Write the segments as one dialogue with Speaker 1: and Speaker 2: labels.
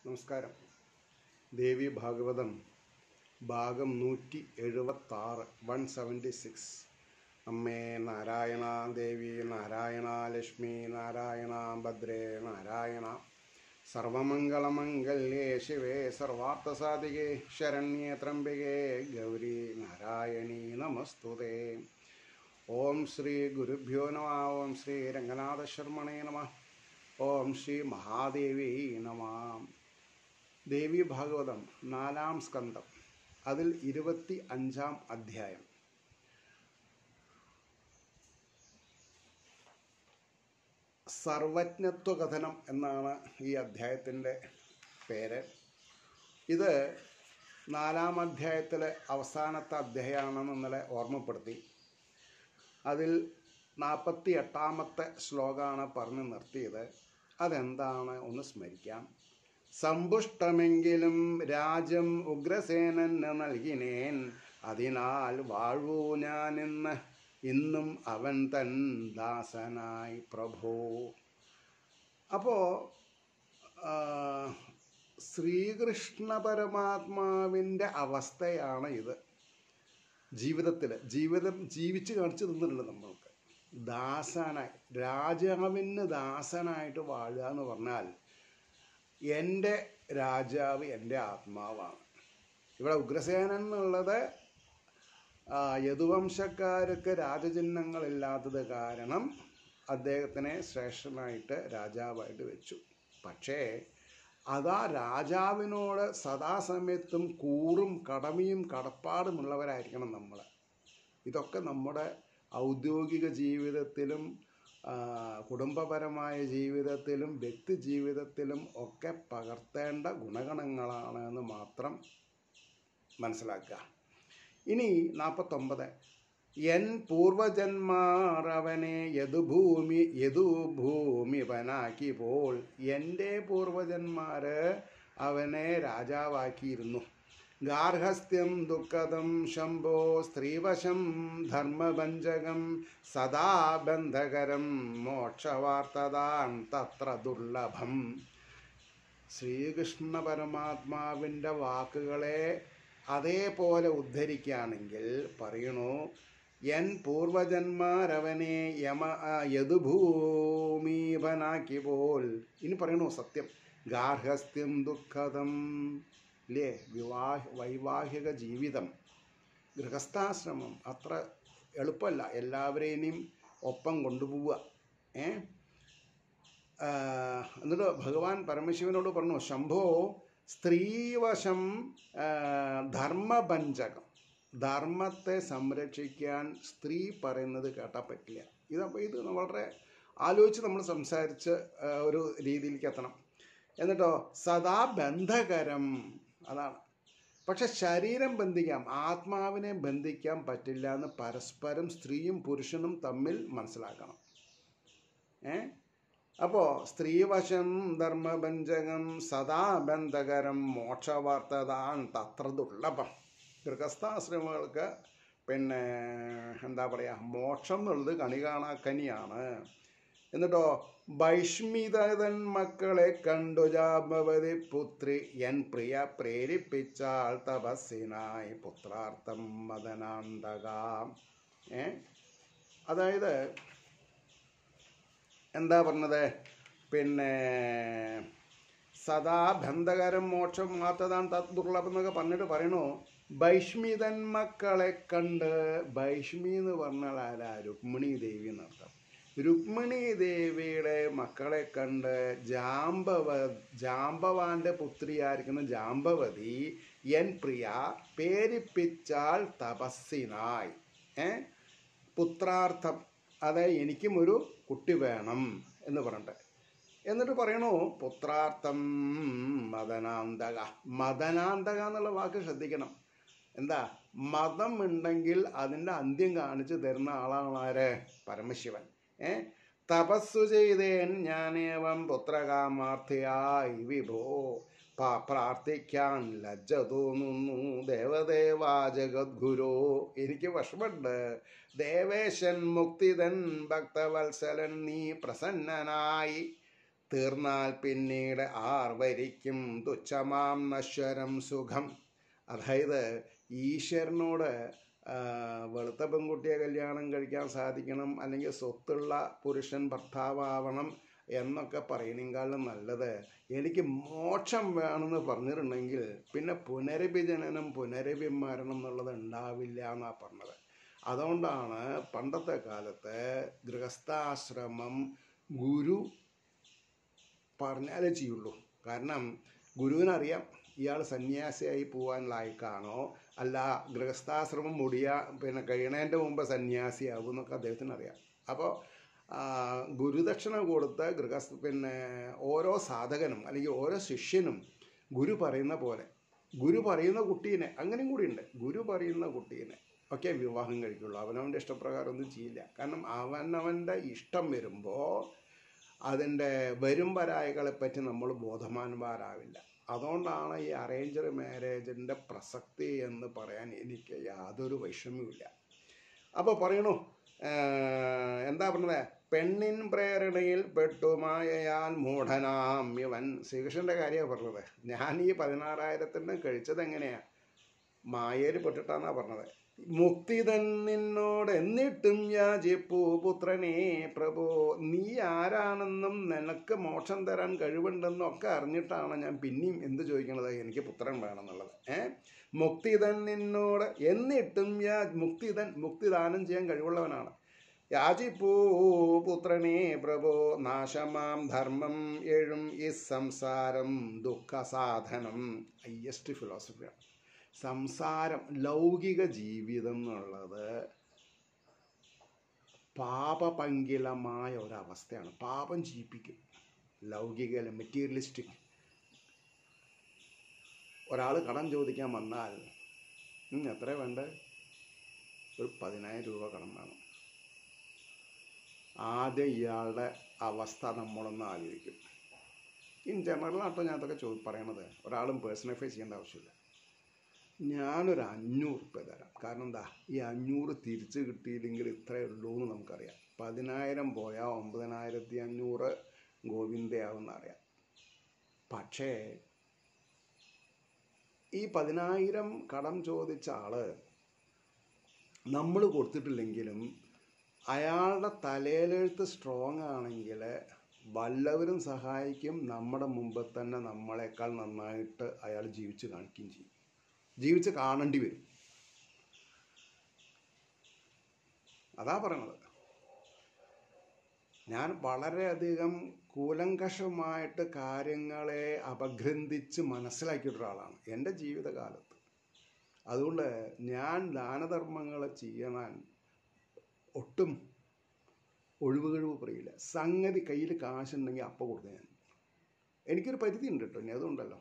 Speaker 1: നമസ്കാരം ദേവി ഭാഗവതം ഭാഗം നൂറ്റി എഴുപത്താറ് വൺ സെവൻറ്റി സിക്സ് അമ്മേ നാരായണ ദേവി നാരായണ ലക്ഷ്മി നാരായണ ഭദ്രേ നാരായണ സർവമംഗളമംഗല്യേ ശിവേ സർവാർത്ഥസാധികേ ശരണ്യേ ത്രംബികേ ഗൗരി നാരായണീ നമസ്തുതേ ഓം ശ്രീ ഗുരുഭ്യോ നമ ഓം ശ്രീ രംഗനാഥ ശർമ്മണേ നമ ഓം ശ്രീ മഹാദേവി നമ ദേവി ഭാഗവതം നാലാം സ്കന്ധം അതിൽ ഇരുപത്തി അഞ്ചാം അധ്യായം സർവജ്ഞത്വ കഥനം എന്നാണ് ഈ അധ്യായത്തിൻ്റെ പേര് ഇത് നാലാം അധ്യായത്തിലെ അവസാനത്തെ അധ്യായമാണെന്ന് ഇന്നലെ ഓർമ്മപ്പെടുത്തി അതിൽ നാൽപ്പത്തി എട്ടാമത്തെ ശ്ലോകമാണ് പറഞ്ഞു നിർത്തിയത് അതെന്താണ് ഒന്ന് സ്മരിക്കാം സമ്പുഷ്ടമെങ്കിലും രാജ്യം ഉഗ്രസേനന് നൽകിനേൻ അതിനാൽ വാഴൂ ഞാനിന്ന് ഇന്നും അവൻ തൻ ദാസനായി പ്രഭു അപ്പോൾ ശ്രീകൃഷ്ണ പരമാത്മാവിൻ്റെ അവസ്ഥയാണ് ഇത് ജീവിതത്തിൽ ജീവിതം ജീവിച്ച് കാണിച്ചു തന്നിട്ടുണ്ട് നമ്മൾക്ക് ദാസനായി രാജാവിന് ദാസനായിട്ട് വാഴുക എന്ന് പറഞ്ഞാൽ എൻ്റെ രാജാവ് എൻ്റെ ആത്മാവാണ് ഇവിടെ ഉഗ്രസേനൻ എന്നുള്ളത് ആ, യദുവംശക്കാർക്ക് രാജചിഹ്നങ്ങളില്ലാത്തത് കാരണം അദ്ദേഹത്തിനെ ശ്രേഷ്ഠനായിട്ട് രാജാവായിട്ട് വെച്ചു പക്ഷേ അതാ രാജാവിനോട് സദാസമയത്തും കൂറും കടമയും കടപ്പാടുമുള്ളവരായിരിക്കണം നമ്മൾ ഇതൊക്കെ നമ്മുടെ ഔദ്യോഗിക ജീവിതത്തിലും ആ, കുടുംബപരമായ ജീവിതത്തിലും വ്യക്തി ജീവിതത്തിലും ഒക്കെ പകർത്തേണ്ട ഗുണഗണങ്ങളാണ് എന്ന് മാത്രം മനസ്സിലാക്കുക ഇനി നാൽപ്പത്തൊമ്പത് എൻ പൂർവജന്മാർ അവനെ യദുഭൂമി യദുഭൂമിപനാക്കി പോൾ എൻ്റെ പൂർവജന്മാര് അവനെ രാജാവാക്കിയിരുന്നു ഗാർഹസ്ഥ്യം ദുഃഖദം ശംഭോ സ്ത്രീവശം ധർമ്മഭഞ്ജകം സദാ ബന്ധകരം മോക്ഷവാർത്തതാൻ തത്ര ദുർലഭം ശ്രീകൃഷ്ണ പരമാത്മാവിൻ്റെ വാക്കുകളെ അതേപോലെ ഉദ്ധരിക്കുകയാണെങ്കിൽ പറയണു എൻ പൂർവജന്മാരവനെ യമ ആ, യദുഭൂമീപനാക്കി പോൽ ഇനി പറയണു സത്യം ഗാർഹസ്ഥ്യം ദുഃഖദം ഇല്ലേ വിവാഹ വൈവാഹിക ജീവിതം ഗൃഹസ്ഥാശ്രമം അത്ര എളുപ്പമല്ല എല്ലാവരെയും ഒപ്പം കൊണ്ടുപോവുക ഏ ആ, എന്നിട്ട് ഭഗവാൻ പരമശിവനോട് പറഞ്ഞു ശംഭോ സ്ത്രീവശം ആ, ധർമ്മഭഞ്ജകം ധർമ്മത്തെ സംരക്ഷിക്കാൻ സ്ത്രീ പറയുന്നത് കേട്ടാൽ പറ്റില്ല ഇതപ്പോൾ ഇത് വളരെ ആലോചിച്ച് നമ്മൾ സംസാരിച്ച് ആ, ഒരു രീതിയിലേക്ക് എത്തണം എന്നിട്ടോ സദാ ബന്ധകരം അതാണ് പക്ഷെ ശരീരം ബന്ധിക്കാം ആത്മാവിനെ ബന്ധിക്കാൻ പറ്റില്ല എന്ന് പരസ്പരം സ്ത്രീയും പുരുഷനും തമ്മിൽ മനസ്സിലാക്കണം ഏ അപ്പോൾ സ്ത്രീവശം ധർമ്മഭഞ്ജകം സദാ ബന്ധകരം മോക്ഷവാർത്തതാൻ തത്ര ദുർലഭം ഗൃഹസ്ഥാശ്രമങ്ങൾക്ക് പിന്നെ എന്താ പറയുക മോക്ഷം എന്നുള്ളത് കണി കാണാക്കനിയാണ് എന്നിട്ടോ വൈഷ്മിതൻ മക്കളെ കണ്ടു ജാമ്പവതി പുത്രി എൻ പ്രിയ പ്രേരിപ്പിച്ചാൾ തപസ്സിനായി പുത്രാർത്ഥം മദനാന്തക ഏ അതായത് എന്താ പറഞ്ഞത് പിന്നെ സദാ ബന്ധകരം മോക്ഷം മാത്തതാൻ തത് ദുർലഭം എന്നൊക്കെ പറഞ്ഞിട്ട് പറയണു ഭൈഷ്മിതൻ മക്കളെ കണ്ട് ഭൈഷ്മി എന്ന് പറഞ്ഞാൽ ആരാ രുക്മിണി ദേവി എന്നർത്ഥം രുക്മിണി ദേവിയുടെ മക്കളെ കണ്ട് ജാമ്പവ ജാമ്പവാന്റെ പുത്രിയായിരിക്കുന്ന ജാമ്പവതി എൻ പ്രിയ പേരിപ്പിച്ചാൽ തപസ്സിനായി ഏ പുത്രാർത്ഥം അതെ എനിക്കും ഒരു കുട്ടി വേണം എന്ന് പറഞ്ഞിട്ട് എന്നിട്ട് പറയണു പുത്രാർത്ഥം മദനാന്തക മദനാന്തക എന്നുള്ള വാക്ക് ശ്രദ്ധിക്കണം എന്താ മതം ഉണ്ടെങ്കിൽ അതിൻ്റെ അന്ത്യം കാണിച്ചു തരുന്ന ആളാണ് ആര് പരമശിവൻ ഏ തപസ്സു ചെയ്തേൻ ഞാനേവം പുത്രകാമാർത്ഥിയായി വിഭോ പ- പ്രാർത്ഥിക്കാൻ ലജ്ജ തോന്നുന്നു ദേവദേവാ ജഗദ്ഗുരു എനിക്ക് വിഷമുണ്ട് ദേവേശൻ മുക്തിതൻ ഭക്തവത്സലൻ നീ പ്രസന്നനായി തീർന്നാൽ പിന്നീട് ആർ വരിക്കും തുച്ഛമാം നശ്വരം സുഖം അതായത് ഈശ്വരനോട് ആ, വെളുത്ത പെൺകുട്ടിയെ കല്യാണം കഴിക്കാൻ സാധിക്കണം അല്ലെങ്കിൽ സ്വത്തുള്ള പുരുഷൻ ഭർത്താവണം എന്നൊക്കെ പറയുന്നതിനേക്കാളും നല്ലത് എനിക്ക് മോക്ഷം വേണമെന്ന് പറഞ്ഞിട്ടുണ്ടെങ്കിൽ പിന്നെ പുനരഭിജനനം പുനരഭിമരണം എന്നുള്ളത് ഉണ്ടാവില്ല എന്നാണ് പറഞ്ഞത് അതുകൊണ്ടാണ് പണ്ടത്തെ കാലത്ത് ഗൃഹസ്ഥാശ്രമം ഗുരു പറഞ്ഞാലേ ചെയ്യുള്ളൂ കാരണം ഗുരുവിനറിയാം ഇയാൾ സന്യാസിയായി പോകാൻ ലായക്കാണോ അല്ല ഗൃഹസ്ഥാശ്രമം മുടിയ പിന്നെ കഴിയണതിൻ്റെ മുമ്പ് സന്യാസിയാവും എന്നൊക്കെ അദ്ദേഹത്തിന് അറിയാം അപ്പോൾ ഗുരുദക്ഷിണ കൊടുത്ത ഗൃഹസ്ഥ പിന്നെ ഓരോ സാധകനും അല്ലെങ്കിൽ ഓരോ ശിഷ്യനും ഗുരു പറയുന്ന പോലെ ഗുരു പറയുന്ന കുട്ടീനെ അങ്ങനെയും കൂടിയുണ്ട് ഗുരു പറയുന്ന കുട്ടീനെ ഒക്കെ വിവാഹം കഴിക്കുള്ളൂ അവനവൻ്റെ ഇഷ്ടപ്രകാരം ഒന്നും ചെയ്യില്ല കാരണം അവനവൻ്റെ ഇഷ്ടം വരുമ്പോൾ അതിൻ്റെ വരും വരായകളെ പറ്റി നമ്മൾ ബോധവാന്മാരാവില്ല അതുകൊണ്ടാണ് ഈ അറേഞ്ചർ മാരേജിൻ്റെ പ്രസക്തി എന്ന് പറയാൻ എനിക്ക് യാതൊരു വൈഷമ്യവുമില്ല അപ്പോൾ പറയണു ഏർ, എന്താ പറഞ്ഞത് പെണ്ണിൻ പ്രേരണയിൽ പെട്ടുമായയാൽ മൂഢനാം ഇവൻ ശ്രീകൃഷ്ണൻ്റെ കാര്യമാണ് പറഞ്ഞത് ഞാൻ ഈ പതിനാറായിരത്തിൻ്റെ കഴിച്ചത് എങ്ങനെയാ മായയിൽ പെട്ടിട്ടാന്നാ പറഞ്ഞത് മുക്തി തന്നിന്നോട് എന്നിട്ടും യാചിപ്പു പുത്രനെ പ്രഭു നീ ആരാണെന്നും നിനക്ക് മോക്ഷം തരാൻ കഴിവുണ്ടെന്നും ഒക്കെ അറിഞ്ഞിട്ടാണ് ഞാൻ പിന്നെയും എന്ത് ചോദിക്കണത് എനിക്ക് പുത്രൻ വേണമെന്നുള്ളത് ഏ മുക്തി തന്നിന്നോട് എന്നിട്ടും യാ മുക്തിതൻ മുക്തിദാനം ചെയ്യാൻ കഴിവുള്ളവനാണ് യാചിപ്പൂ പുത്രനെ പ്രഭോ നാശമാം ധർമ്മം എഴും ഈ സംസാരം ദുഃഖസാധനം ഹയ്യസ്റ്റ് ഫിലോസഫിയാണ് സംസാരം ലൗകിക ജീവിതം എന്നുള്ളത് പാപപങ്കിലമായ ഒരവസ്ഥയാണ് പാപം ചെയ്യിപ്പിക്കും ലൗകിക മെറ്റീരിയലിസ്റ്റിക് ഒരാൾ കടം ചോദിക്കാൻ വന്നാൽ "ഉം, എത്ര വേണ്ട ഒരു പതിനായിരം രൂപ കടം വേണം ആദ്യം ഇയാളുടെ അവസ്ഥ നമ്മളൊന്ന് ആലോചിക്കും ഇൻ ജനറലാട്ടോ ഞാൻ അതൊക്കെ ചോ പറയണത് ഒരാളും പേഴ്സണലൈഫൈ ചെയ്യേണ്ട ആവശ്യമില്ല ഞാനൊരു അഞ്ഞൂറ് റുപ്യ തരാം കാരണം എന്താ ഈ അഞ്ഞൂറ് തിരിച്ച് കിട്ടിയില്ലെങ്കിൽ ഇത്രയേ ഉള്ളൂ എന്ന് നമുക്കറിയാം പതിനായിരം പോയാൽ ഒമ്പതിനായിരത്തി അഞ്ഞൂറ് ഗോവിന്ദയാവുന്ന അറിയാം പക്ഷേ ഈ പതിനായിരം കടം ചോദിച്ച ആള് നമ്മൾ കൊടുത്തിട്ടില്ലെങ്കിലും അയാളുടെ തലയിലെഴുത്ത് സ്ട്രോങ് ആണെങ്കിൽ വല്ലവരും സഹായിക്കും നമ്മുടെ മുമ്പ് തന്നെ നമ്മളെക്കാൾ നന്നായിട്ട് അയാൾ ജീവിച്ച് കാണിക്കുകയും ചെയ്യും ജീവിച്ച് കാണേണ്ടി വരും അതാ പറയണത് ഞാൻ വളരെയധികം കൂലങ്കഷമായിട്ട് കാര്യങ്ങളെ അപഗ്രന്ഥിച്ച് മനസ്സിലാക്കിയ ഒരാളാണ് എൻ്റെ ജീവിതകാലത്ത് അതുകൊണ്ട് ഞാൻ ദാനധർമ്മങ്ങൾ ചെയ്യാൻ ഒട്ടും ഒഴിവ് കഴിവ് പറയില്ല സംഗതി കയ്യിൽ കാശുണ്ടെങ്കിൽ അപ്പം കൊടുക്കും ഞാൻ എനിക്കൊരു പരിധി ഉണ്ട് കേട്ടോ ഇനി അതുണ്ടല്ലോ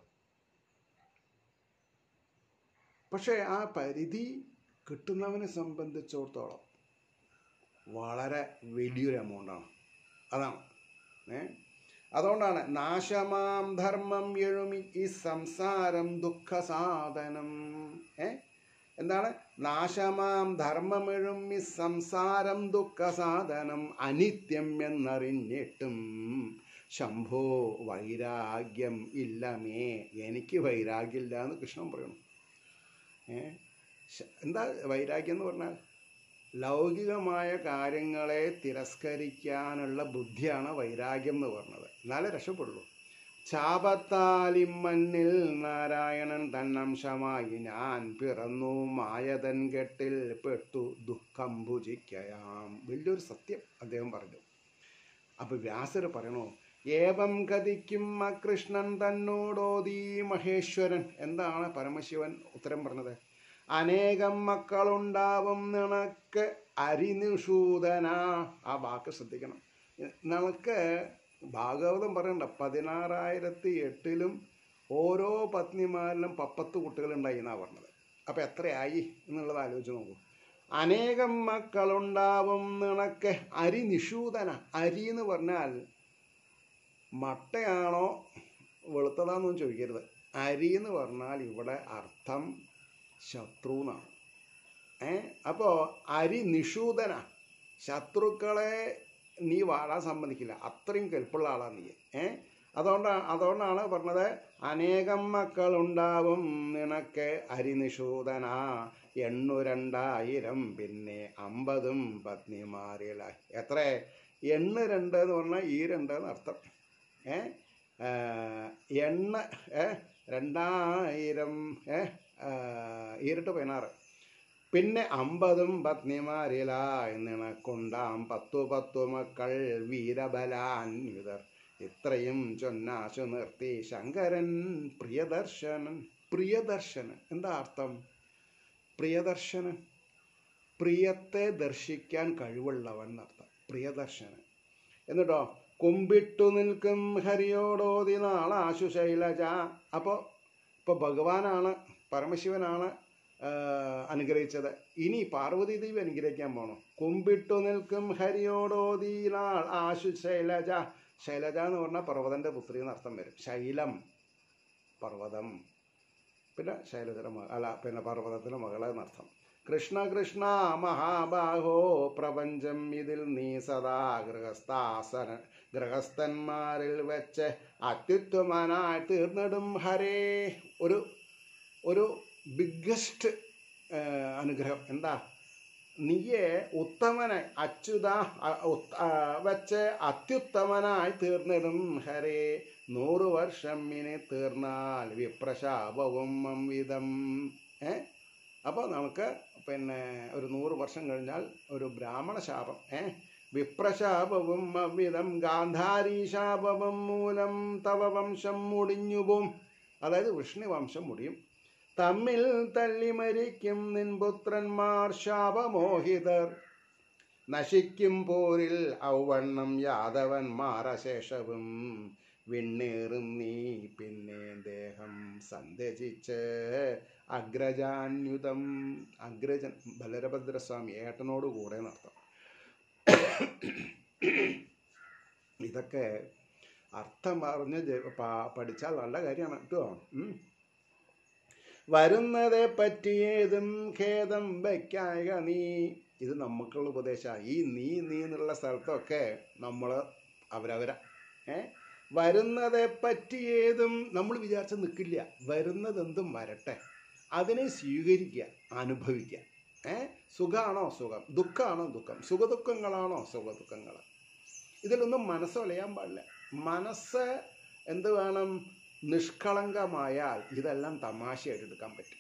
Speaker 1: പക്ഷേ ആ പരിധി കിട്ടുന്നവനെ സംബന്ധിച്ചിടത്തോളം വളരെ വലിയൊരു എമൗണ്ടാണ് അതാണ് ഏ അതുകൊണ്ടാണ് നാശമാം ധർമ്മം എഴുമി ഈ സംസാരം ദുഃഖസാധനം ഏ എന്താണ് നാശമാം ധർമ്മമെഴും ഈ സംസാരം ദുഃഖസാധനം അനിത്യം എന്നറിഞ്ഞിട്ടും ശംഭോ വൈരാഗ്യം ഇല്ലമേ എനിക്ക് വൈരാഗ്യമില്ല എന്ന് കൃഷ്ണൻ പറയണം ഏ ശ- എന്താ വൈരാഗ്യം എന്ന് പറഞ്ഞാൽ ലൗകികമായ കാര്യങ്ങളെ തിരസ്കരിക്കാനുള്ള ബുദ്ധിയാണ് വൈരാഗ്യം എന്ന് പറഞ്ഞത് എന്നാലേ രക്ഷപ്പെടുള്ളൂ ചാപത്താലിമ്മണ്ണിൽ നാരായണൻ തന്നംശമായി ഞാൻ പിറന്നു മായതൻ കെട്ടിൽ പെട്ടു ദുഃഖം ഭുജിക്കയാം വലിയൊരു സത്യം അദ്ദേഹം പറഞ്ഞു അപ്പൊ വ്യാസർ പറയണോ ഏവം കഥിക്കും കൃഷ്ണൻ തന്നോടോതീ മഹേശ്വരൻ എന്താണ് പരമശിവൻ ഉത്തരം പറഞ്ഞത് അനേകം മക്കളുണ്ടാവും നിനക്ക് അരിനിഷൂതന ആ വാക്ക് ശ്രദ്ധിക്കണം നമുക്ക് ഭാഗവതം പറയണ്ട പതിനാറായിരത്തി എട്ടിലും ഓരോ പത്നിമാരിലും പപ്പത്ത് കുട്ടികളുണ്ടായി എന്നാണ് പറഞ്ഞത് അപ്പം എത്രയായി എന്നുള്ളത് ആലോചിച്ച് നോക്കൂ അനേകം മക്കളുണ്ടാവും നിനക്ക് അരി നിഷൂതന അരി എന്ന് പറഞ്ഞാൽ മട്ടയാണോ വെളുത്തതാണെന്നൊന്നും ചോദിക്കരുത് അരി എന്ന് പറഞ്ഞാൽ ഇവിടെ അർത്ഥം ശത്രു എന്നാണ് ഏ അപ്പോൾ അരി നിഷൂതന ശത്രുക്കളെ നീ വാഴാൻ സമ്മതിക്കില്ല അത്രയും കെൽപ്പുള്ള ആളാണ് നീ ഏ അതുകൊണ്ടാണ് അതുകൊണ്ടാണ് പറഞ്ഞത് അനേകം മക്കളുണ്ടാവും നിനക്ക് അരിനിഷൂതന എണ്ണു രണ്ടായിരം പിന്നെ അമ്പതും പത്നിമാരിലായി എത്ര എണ്ണ് രണ്ട് എന്ന് പറഞ്ഞാൽ ഈ രണ്ട് എന്ന് അർത്ഥം ഏ ആ, എണ്ണ ഏ രണ്ടായിരം ഏ ആ, ഈരിട്ട് പതിനാറ് പിന്നെ അമ്പതും പത്നിമാരിലായി നിനക്കുണ്ടാം പത്തു പത്തു മക്കൾ വീരബലാന്വിതർ ഇത്രയും ചൊന്നാശു നിർത്തി ശങ്കരൻ പ്രിയദർശനൻ പ്രിയദർശനൻ എന്താ അർത്ഥം പ്രിയദർശനൻ പ്രിയത്തെ ദർശിക്കാൻ കഴിവുള്ളവൻ എന്നർത്ഥം പ്രിയദർശനൻ എന്നിട്ടോ കുമ്പിട്ടു നിൽക്കും ഹരിയോടോതി നാളാശു ശൈലജ അപ്പോൾ ഇപ്പോൾ ഭഗവാനാണ് പരമശിവനാണ് ആ, അനുഗ്രഹിച്ചത് ഇനി പാർവതി ദേവി അനുഗ്രഹിക്കാൻ പോണു കുമ്പിട്ടു നിൽക്കും ഹരിയോടോതി നാൾ ആശു ശൈലജ ശൈലജ എന്ന് പറഞ്ഞാൽ പർവ്വതൻ്റെ പുത്രി എന്ന് അർത്ഥം വരും ശൈലം പർവ്വതം പിന്നെ ശൈലജയുടെ മക അല്ല പിന്നെ പർവ്വതത്തിൻ്റെ മകളെ എന്നർത്ഥം കൃഷ്ണ കൃഷ്ണ മഹാബാഹോ പ്രപഞ്ചം ഇതിൽ നീ സദാ ഗൃഹസ്ഥാസന ഗൃഹസ്ഥന്മാരിൽ വെച്ച് അത്യുത്തമനായി തീർന്നിടും ഹരേ ഒരു ഒരു ബിഗ്ഗസ്റ്റ് അനുഗ്രഹം എന്താ നീയെ ഉത്തമനായി അച്യുത അ- ഉത്ത- ആ, വെച്ച് അത്യുത്തമനായി തീർന്നിടും ഹരേ നൂറ് വർഷം ഇനി തീർന്നാൽ വിപ്രശാപവും വിധം ഏ അപ്പോൾ നമുക്ക് പിന്നെ ഒരു നൂറ് വർഷം കഴിഞ്ഞാൽ ഒരു ബ്രാഹ്മണ ശാപം ഏ വിപ്രശാപവും അവിധം ഗാന്ധാരി ശാപവും മൂലം തവ വംശം മുടിഞ്ഞുപോം അതായത് വിഷ്ണു വംശം മുടിയും തമ്മിൽ തള്ളി മരിക്കും നിൻ പുത്രന്മാർ ശാപമോഹിതർ നശിക്കും പോരിൽ ഔവണ്ണം യാദവന്മാർ അശേഷവും വിണ്ണേറും നീ പിന്നെ ദേഹം സന്ധ്യജിച്ച് അഗ്രജാന്യുതം അഗ്രജൻ ബലരഭദ്രസ്വാമി ഏട്ടനോട് കൂടെ നടത്താം ഇതൊക്കെ അർത്ഥം അറിഞ്ഞ് ജ- പ- പഠിച്ചാൽ നല്ല കാര്യമാണ് കേട്ടോ ഉം. വരുന്നതെ പറ്റിയേതും ഖേദം വയ്ക്കായ നീ ഇത് നമുക്കുള്ള ഉപദേശമാണ് ഈ നീ നീ എന്നുള്ള സ്ഥലത്തൊക്കെ നമ്മൾ അവരവര ഏ വരുന്നതെ പറ്റിയേതും നമ്മൾ വിചാരിച്ച് നിൽക്കില്ല വരുന്നതെന്തും വരട്ടെ അതിനെ സ്വീകരിക്കുക അനുഭവിക്കുക ഏ സുഖമാണോ സുഖം ദുഃഖമാണോ ദുഃഖം സുഖദുഃഖങ്ങളാണോ സുഖദുഃഖങ്ങൾ ഇതിലൊന്നും മനസ്സ് ഒലയാൻ പാടില്ല മനസ്സ് എന്ത് വേണം നിഷ്കളങ്കമായാൽ ഇതെല്ലാം തമാശയായിട്ട് എടുക്കാൻ പറ്റും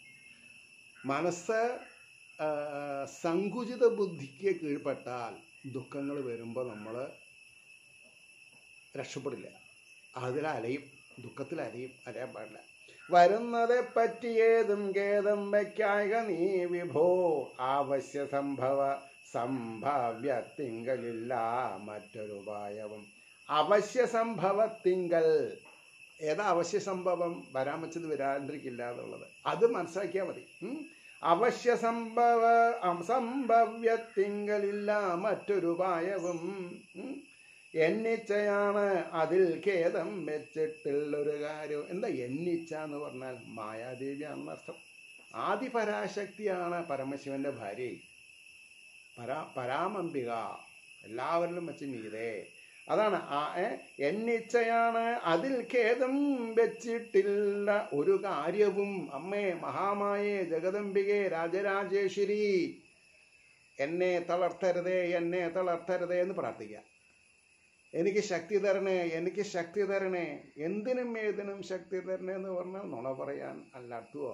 Speaker 1: മനസ്സ് ആ, സങ്കുചിത ബുദ്ധിക്ക് കീഴ്പ്പെട്ടാൽ ദുഃഖങ്ങൾ വരുമ്പോൾ നമ്മൾ രക്ഷപ്പെടില്ല അതിൽ അലയും ദുഃഖത്തിൽ അലയും അലയാൻ പാടില്ല വരുന്നതെ പറ്റിയേതും ഖേദം വയ്ക്കായ നീ വിഭോ ആവശ്യ സംഭവ സംഭാവ്യത്തിങ്കലില്ല മറ്റൊരു ഉപായവും അവശ്യ സംഭവത്തിങ്കൽ ഏതാ അവശ്യ സംഭവം വരാൻ വെച്ചത് വരാണ്ടിരിക്കില്ല എന്നുള്ളത് അത് മനസ്സിലാക്കിയാൽ മതി ഉം. അവശ്യ സംഭവ സംഭവ്യത്തിങ്കലില്ല മറ്റൊരു ഉപായവും ഉം. എന്നിച്ചയാണ് അതിൽ ഖേദം വെച്ചിട്ടുള്ളൊരു കാര്യം എന്താ എന്നിച്ച എന്ന് പറഞ്ഞാൽ മായാദേവിയാണെന്ന് അർത്ഥം ആദിപരാശക്തിയാണ് പരമശിവന്റെ ഭാര്യ പരാ പരാമംബിക എല്ലാവരിലും വെച്ച് മീതേ അതാണ് ആ ഏ, എന്നിച്ഛയാണ് അതിൽ ഖേദം വെച്ചിട്ടില്ല ഒരു കാര്യവും അമ്മേ മഹാമായേ ജഗദംബികെ രാജരാജേശ്വരി എന്നെ തളർത്തരുതേ എന്നെ തളർത്തരുതേ എന്ന് പ്രാർത്ഥിക്കുക എനിക്ക് ശക്തി തരണേ എനിക്ക് ശക്തി തരണേ എന്തിനും ഏതിനും ശക്തി തരണേ എന്ന് പറഞ്ഞാൽ നുണ പറയാൻ അല്ലാട്ടുവോ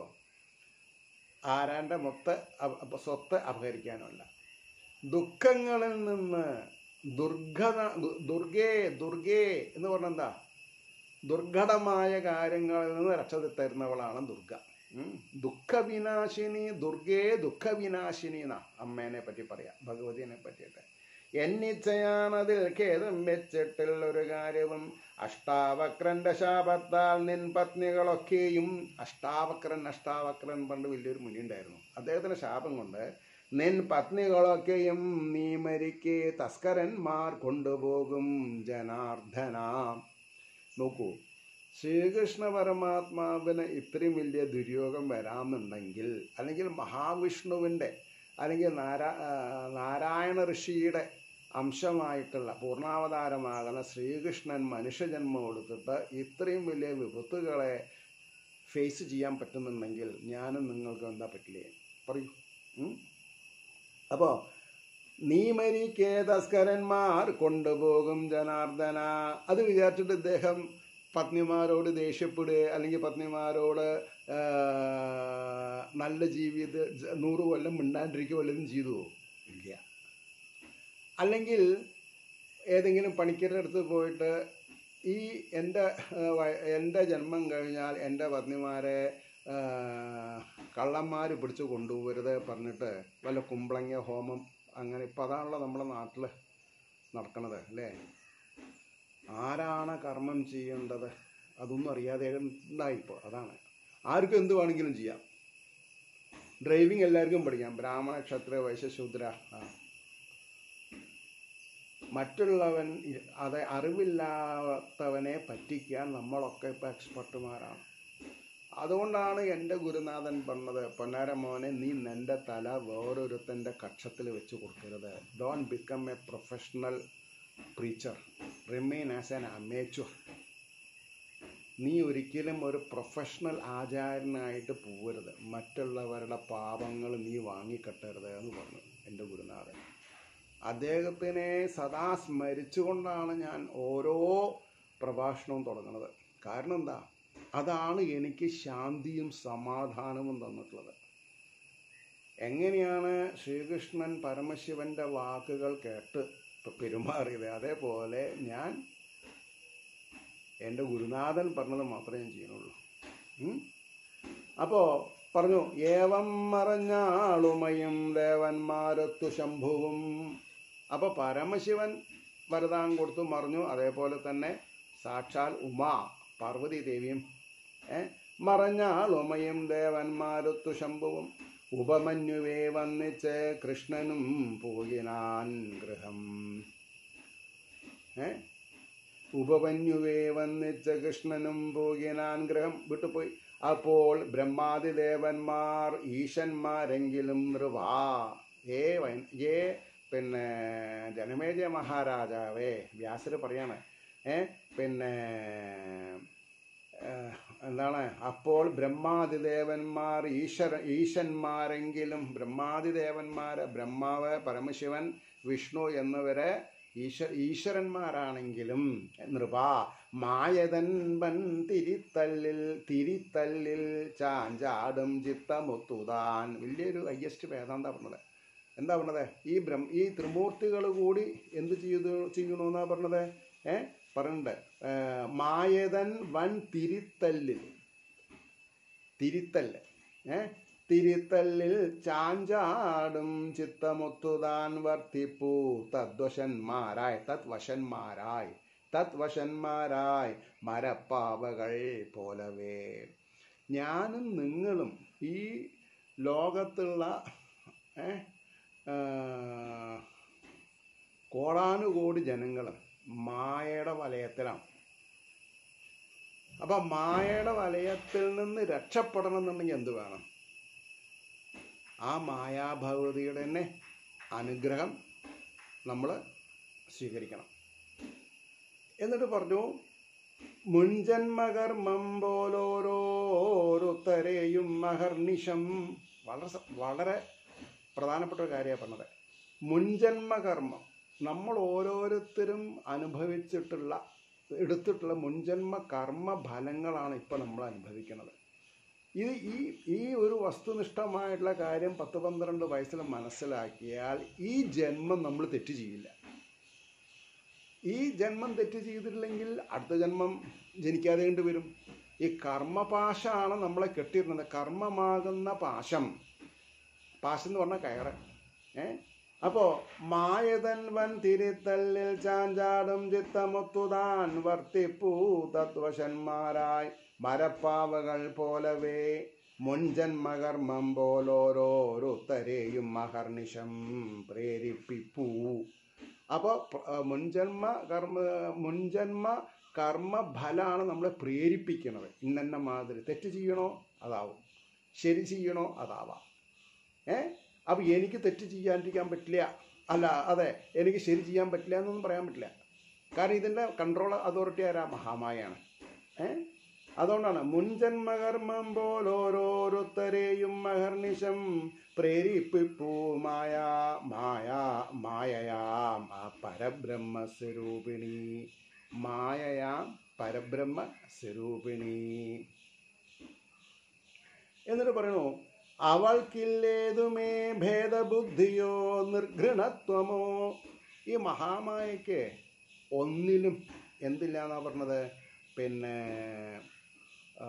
Speaker 1: ആരാൻ്റെ മൊത്ത അപ- സ്വത്ത് അപഹരിക്കാനുമല്ല ദുഃഖങ്ങളിൽ നിന്ന് ദുർഘട ദു- ദുർഗേ ദുർഗേ എന്ന് പറഞ്ഞാൽ എന്താ ദുർഘടമായ കാര്യങ്ങളിൽ നിന്ന് രക്ഷ തരുന്നവളാണ് ദുർഗ ഉം. ദുഃഖവിനാശിനി ദുർഗേ ദുഃഖവിനാശിനി എന്നാ അമ്മേനെ പറ്റി പറയാം ഭഗവതിനെ പറ്റിയിട്ട് എന്നിച്ചയാണതിൽ ഖേദം വെച്ചിട്ടുള്ള ഒരു കാര്യവും അഷ്ടാവക്രന്റെ ശാപത്താൽ നിൻ പത്നികളൊക്കെയും അഷ്ടാവക്രൻ അഷ്ടാവക്രൻ പണ്ട് വലിയൊരു മുനി ഉണ്ടായിരുന്നു അദ്ദേഹത്തിന്റെ ശാപം കൊണ്ട് നിൻ പത്നികളൊക്കെയും നീ മരിക്കെ തസ്കരന്മാർ കൊണ്ടുപോകും ജനാർദ്ദന നോക്കൂ ശ്രീകൃഷ്ണ പരമാത്മാവിന് ഇത്രയും വലിയ ദുര്യോഗം വരാമെന്നുണ്ടെങ്കിൽ അല്ലെങ്കിൽ മഹാവിഷ്ണുവിൻ്റെ അല്ലെങ്കിൽ നാരാ ആ, നാരായണ ഋഷിയുടെ അംശമായിട്ടുള്ള പൂർണ്ണാവതാരമാകുന്ന ശ്രീകൃഷ്ണൻ മനുഷ്യജന്മം എടുത്തിട്ട് ഇത്രയും വലിയ വിപത്തുകളെ ഫേസ് ചെയ്യാൻ പറ്റുന്നുണ്ടെങ്കിൽ ഞാനും നിങ്ങൾക്ക് എന്താ പറ്റില്ലേ പറയൂ ഉം? അപ്പോൾ നീ മരിക്കേതസ്കരന്മാർ കൊണ്ടുപോകും ജനാർദ്ദന അത് വിചാരിച്ചിട്ട് ഇദ്ദേഹം പത്നിമാരോട് ദേഷ്യപ്പെടുക അല്ലെങ്കിൽ പത്നിമാരോട് ആ, നല്ല ജീവിത ജ- നൂറ് കൊല്ലം മിണ്ടാണ്ടിരിക്കുക വല്ലതും ചെയ്തു ഇല്ല അല്ലെങ്കിൽ ഏതെങ്കിലും പണിക്കരുടെ അടുത്ത് പോയിട്ട് ഈ എൻ്റെ എൻ്റെ ജന്മം കഴിഞ്ഞാൽ എൻ്റെ പത്നിമാരെ കള്ളന്മാർ പിടിച്ച് കൊണ്ടുപോകരുത് പറഞ്ഞിട്ട് വല്ല കുമ്പളങ്ങ ഹോമം അങ്ങനെ ഇപ്പം അതാണല്ലോ നമ്മുടെ നാട്ടിൽ നടക്കണത് അല്ലേ ആരാണ് കർമ്മം ചെയ്യേണ്ടത് അതൊന്നും അറിയാതെ ഉണ്ടായിപ്പോൾ അതാണ് ആർക്കും എന്ത് വേണമെങ്കിലും ചെയ്യാം ഡ്രൈവിംഗ് എല്ലാവർക്കും പഠിക്കാം ബ്രാഹ്മണ ക്ഷത്രിയ വൈശ്യ ശൂദ്ര ആ മറ്റുള്ളവൻ ഇ- അത് അറിവില്ലാത്തവനെ പറ്റിക്കാൻ നമ്മളൊക്കെ ഇപ്പം എക്സ്പെർട്ടുമാരാണ് അതുകൊണ്ടാണ് എൻ്റെ ഗുരുനാഥൻ പറഞ്ഞത് പൊന്നാര മോനെ നീ നിൻ്റെ തല വേറൊരുത്തൻ്റെ കക്ഷത്തിൽ വെച്ച് കൊടുക്കരുത് don't become a professional preacher remain as an amateur നീ ഒരിക്കലും ഒരു പ്രൊഫഷണൽ ആചാര്യനായിട്ട് പോകരുത് മറ്റുള്ളവരുടെ പാപങ്ങൾ നീ വാങ്ങിക്കെട്ടരുത് എന്ന് പറഞ്ഞു എൻ്റെ ഗുരുനാഥൻ അദ്ദേഹത്തിനെ സദാ സ്മരിച്ചുകൊണ്ടാണ് ഞാൻ ഓരോ പ്രഭാഷണവും തുടങ്ങുന്നത് കാരണം എന്താ അതാണ് എനിക്ക് ശാന്തിയും സമാധാനവും തന്നിട്ടുള്ളത് എങ്ങനെയാണ് ശ്രീകൃഷ്ണൻ പരമശിവന്റെ വാക്കുകൾ കേട്ട് പെരുമാറിയത് അതേപോലെ ഞാൻ എൻ്റെ ഗുരുനാഥൻ പറഞ്ഞത് മാത്രമേ ഞാൻ ചെയ്യുന്നുള്ളൂ ഉം? അപ്പോ പറഞ്ഞു ഏവം മറഞ്ഞാളുമയും ദേവന്മാരൊത്തു ശംഭുവും അപ്പൊ പരമശിവൻ വരദാനം കൊടുത്തു മറിഞ്ഞു അതേപോലെ തന്നെ സാക്ഷാൽ ഉമാ പാർവതി ദേവിയും ഏ മറഞ്ഞാൾ ഉമയും ദേവന്മാരൊത്തു ശംഭുവും ഉപമന്യുവേ വന്നിച്ച് കൃഷ്ണനും പോകിനാൻ ഗൃഹം ഏ ഉപമന്യുവേ വന്നിച്ച് കൃഷ്ണനും പോകിനാൻ ഗൃഹം വിട്ടുപോയി അപ്പോൾ ബ്രഹ്മാതിദേവന്മാർ ഈശന്മാരെങ്കിലും നൃവാ ഏ വൈ- ഏ പിന്നെ ജനമേജയ മഹാരാജാവേ വ്യാസര് പറയാണ് ഏ പിന്നെ ഏഹ്, എന്താണ് അപ്പോൾ ബ്രഹ്മാതിദേവന്മാർ ഈശ്വര ഈശന്മാരെങ്കിലും ബ്രഹ്മാതിദേവന്മാര് ബ്രഹ്മാവ് പരമശിവൻ വിഷ്ണു എന്നിവരെ ഈശ്വ ഈശ്വരന്മാരാണെങ്കിലും നൃപ മായതൻ വൻ തിരിത്തല്ലിൽ തിരിത്തല്ലിൽ ചാഞ്ചാടും ചിത്തമൊത്തുതാൻ വലിയൊരു ഹയ്യസ്റ്റ് വേദാന്ത പറഞ്ഞത് എന്താ പറഞ്ഞത് ഈ ബ്രഹ്മ ഈ ത്രിമൂർത്തികൾ കൂടി എന്ത് ചെയ്തു ചെയ്യണമെന്നാ പറഞ്ഞത് ഏ പറഞ്ഞിട്ടുണ്ട് ഏ, മായതൻ വൻ തിരിത്തല്ലിൽ തിരിത്തല്ല് ഏ തിരിത്തല്ലിൽ ചാഞ്ചാടും ചിത്തമൊത്തുതാൻ വർത്തിപ്പൂ തദ്വശന്മാരായി തദ്വശന്മാരായി തദ്വശന്മാരായി മരപ്പാവകൾ പോലവേ ഞാനും നിങ്ങളും ഈ ലോകത്തുള്ള ഏ, ആ, കോടാനുകോടി ജനങ്ങളും മായയുടെ വലയത്തിലാണ് അപ്പം മായയുടെ വലയത്തിൽ നിന്ന് രക്ഷപ്പെടണം എന്നുണ്ടെങ്കിൽ എന്ത് വേണം ആ മായാഭഗവതിയുടെ തന്നെ അനുഗ്രഹം നമ്മൾ സ്വീകരിക്കണം എന്നിട്ട് പറഞ്ഞു മുൻജന്മകർമ്മം പോലോരോരുത്തരെയും മഹർനിശം വളരെ സ- വളരെ പ്രധാനപ്പെട്ട ഒരു കാര്യമാണ് പറഞ്ഞത് മുൻജന്മകർമ്മം നമ്മൾ ഓരോരുത്തരും അനുഭവിച്ചിട്ടുള്ള എടുത്തിട്ടുള്ള മുൻജന്മ കർമ്മ ഫലങ്ങളാണ് ഇപ്പോൾ നമ്മൾ അനുഭവിക്കുന്നത് ഇത് ഈ ഈ ഒരു വസ്തുനിഷ്ഠമായിട്ടുള്ള കാര്യം പത്ത് പന്ത്രണ്ട് വയസ്സിൽ മനസ്സിലാക്കിയാൽ ഈ ജന്മം നമ്മൾ തെറ്റ് ചെയ്യില്ല ഈ ജന്മം തെറ്റ് ചെയ്തിട്ടില്ലെങ്കിൽ അടുത്ത ജന്മം ജനിക്കാതെ വരും ഈ കർമ്മപാശമാണ് നമ്മളെ കെട്ടിയിരുന്നത് കർമ്മമാകുന്ന പാശം പാശം എന്ന് പറഞ്ഞാൽ കയറ് ഏ അപ്പോ മായതൻ വൻ തിരിത്തല്ലിൽ ചാഞ്ചാടും ചിത്തമൊത്തുതാൻ വർത്തിപ്പൂ തത്വശന്മാരായി മരപ്പാവകൾ പോലവേ മുൻജന്മകർമ്മം പോലോരോരുത്തരെയും മഹർനിശം പ്രേരിപ്പിപ്പൂ അപ്പോൾ മുൻജന്മ കർമ്മ മുൻജന്മ കർമ്മ ഫലമാണ് നമ്മളെ പ്രേരിപ്പിക്കുന്നത് ഇന്നെന്ന മാതിരി തെറ്റ് ചെയ്യണോ അതാവും ശരി ചെയ്യണോ അതാവാം ഏ അപ്പം എനിക്ക് തെറ്റ് ചെയ്യാണ്ടിരിക്കാൻ പറ്റില്ല അല്ല അതെ എനിക്ക് ശരി ചെയ്യാൻ പറ്റില്ല എന്നൊന്നും പറയാൻ പറ്റില്ല കാരണം ഇതിൻ്റെ കൺട്രോൾ അതോറിറ്റി ആരാ മഹാമായാണ് ഏ അതുകൊണ്ടാണ് മുൻജന്മകർമ്മം പോലോരോരുത്തരെയും മഹർനിശം പ്രേരിപ്പിപ്പൂ മായ മായ മായയാം ആ പരബ്രഹ്മസ്വരൂപിണി മായയാം പരബ്രഹ്മ സ്വരൂപിണി എന്നിട്ട് പറയുന്നു അവൾക്കില്ലേതുമേ ഭേദബുദ്ധിയോ നിർഘൃണത്വമോ ഈ മഹാമായയ്ക്ക് ഒന്നിലും എന്തില്ല എന്നാ പറഞ്ഞത് പിന്നെ ആ,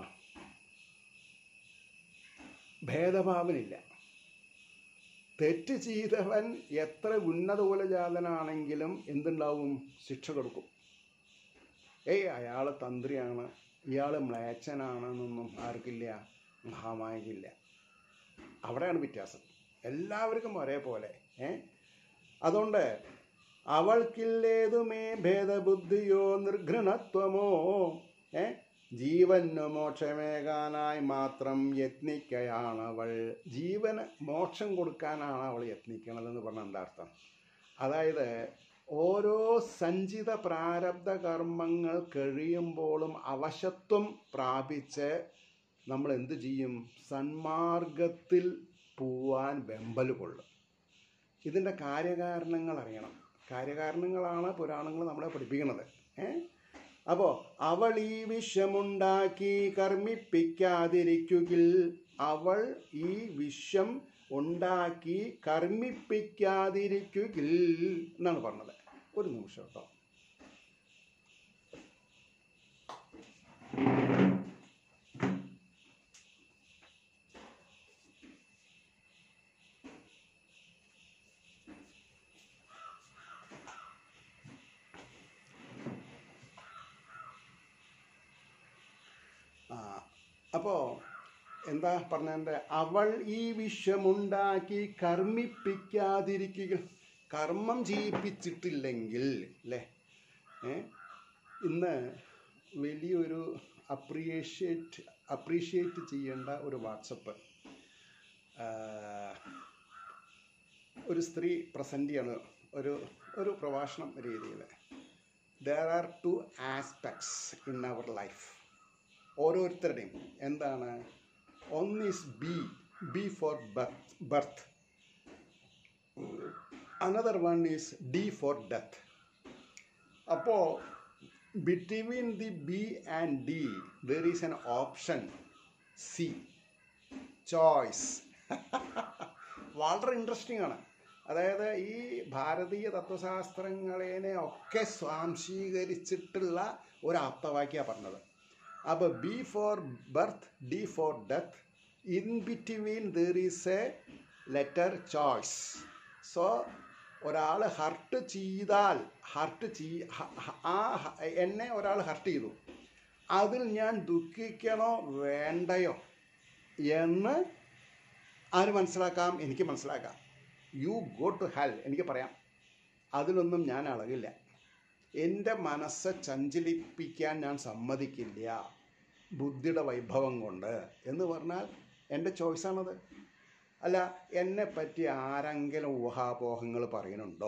Speaker 1: ഭേദഭാവനില്ല തെറ്റ് ചെയ്തവൻ എത്ര ഉന്നത കുലജാതനാണെങ്കിലും എന്തുണ്ടാവും ശിക്ഷ കൊടുക്കും ഏയ് അയാൾ തന്ത്രിയാണ് ഇയാൾ മ്ലേച്ഛനാണെന്നൊന്നും ആർക്കില്ല മഹാമായകില്ല അവിടെയാണ് വ്യത്യാസം എല്ലാവർക്കും ഒരേപോലെ ഏ അതുകൊണ്ട് അവൾക്കില്ലേതുമേ ഭേദബുദ്ധിയോ നിർഘൃണത്വമോ ഏ ജീവന് മോക്ഷമേകാനായി മാത്രം യത്നിക്കയാണ് അവൾ ജീവന് മോക്ഷം കൊടുക്കാനാണ് അവൾ യത്നിക്കണതെന്ന് പറഞ്ഞാൽ എന്താ അർത്ഥം അതായത് ഓരോ സഞ്ചിത പ്രാരബ്ധ കർമ്മങ്ങൾ കഴിയുമ്പോഴും അവശത്വം പ്രാപിച്ച് നമ്മൾ എന്ത് ചെയ്യും സന്മാർഗത്തിൽ പോവാൻ വെമ്പൽ കൊള്ളും ഇതിൻ്റെ കാര്യകാരണങ്ങൾ അറിയണം കാര്യകാരണങ്ങളാണ് പുരാണങ്ങൾ നമ്മളെ പഠിപ്പിക്കുന്നത് ഏ അപ്പോൾ അവൾ ഈ വിഷമുണ്ടാക്കി കർമ്മിപ്പിക്കാതിരിക്കുകിൽ അവൾ ഈ വിഷം ഉണ്ടാക്കി കർമ്മിപ്പിക്കാതിരിക്കുകിൽ എന്നാണ് പറഞ്ഞത് ഒരു നിമിഷം കേട്ടോ ആ അപ്പോൾ എന്താ പറഞ്ഞതിൻ്റെ അവൾ ഈ വിഷമുണ്ടാക്കി കർമ്മിപ്പിക്കാതിരിക്കുക കർമ്മം ചെയ്യിപ്പിച്ചിട്ടില്ലെങ്കിൽ അല്ലേ ഏ ഇന്ന് വലിയൊരു അപ്രിയേഷ്യേറ്റ് അപ്രീഷിയേറ്റ് ചെയ്യേണ്ട ഒരു വാട്സപ്പ് ഒരു സ്ത്രീ പ്രസൻറ്റ് ചെയ്യണ ഒരു ഒരു പ്രഭാഷണം രീതിയിൽ there are two aspects in our life ഓരോരുത്തരുടെയും എന്താണ് one is B B for birth birth another one is D for death അപ്പോൾ between the B and D there is an option C choice വളരെ interesting ആണ് അതായത് ഈ ഭാരതീയ തത്വശാസ്ത്രങ്ങളെ ഒക്കെ സ്വാംശീകരിച്ചിട്ടുള്ള ഒരു ആപ്തവാക്യ പറഞ്ഞത് അപ്പോൾ B for birth D for death in between there is a letter choice so ഒരാൾ ഹർട്ട് ചെയ്താൽ ഹർട്ട് ചെയ് ഹ- ഹ- ആ ഹ- എന്നെ ഒരാൾ ഹർട്ട് ചെയ്തു അതിൽ ഞാൻ ദുഃഖിക്കണോ വേണ്ടയോ എന്ന് ആര് മനസ്സിലാക്കാം എനിക്ക് മനസ്സിലാക്കാം യു ഗോ ടു ഹെൽ എനിക്ക് പറയാം അതിലൊന്നും ഞാൻ അളകില്ല എൻ്റെ മനസ്സ് ചഞ്ചലിപ്പിക്കാൻ ഞാൻ സമ്മതിക്കില്ല ബുദ്ധിയുടെ വൈഭവം കൊണ്ട് എന്ന് പറഞ്ഞാൽ എൻ്റെ ചോയ്സാണത് അല്ല എന്നെ പറ്റി ആരെങ്കിലും ഊഹാപോഹങ്ങൾ പറയുന്നുണ്ടോ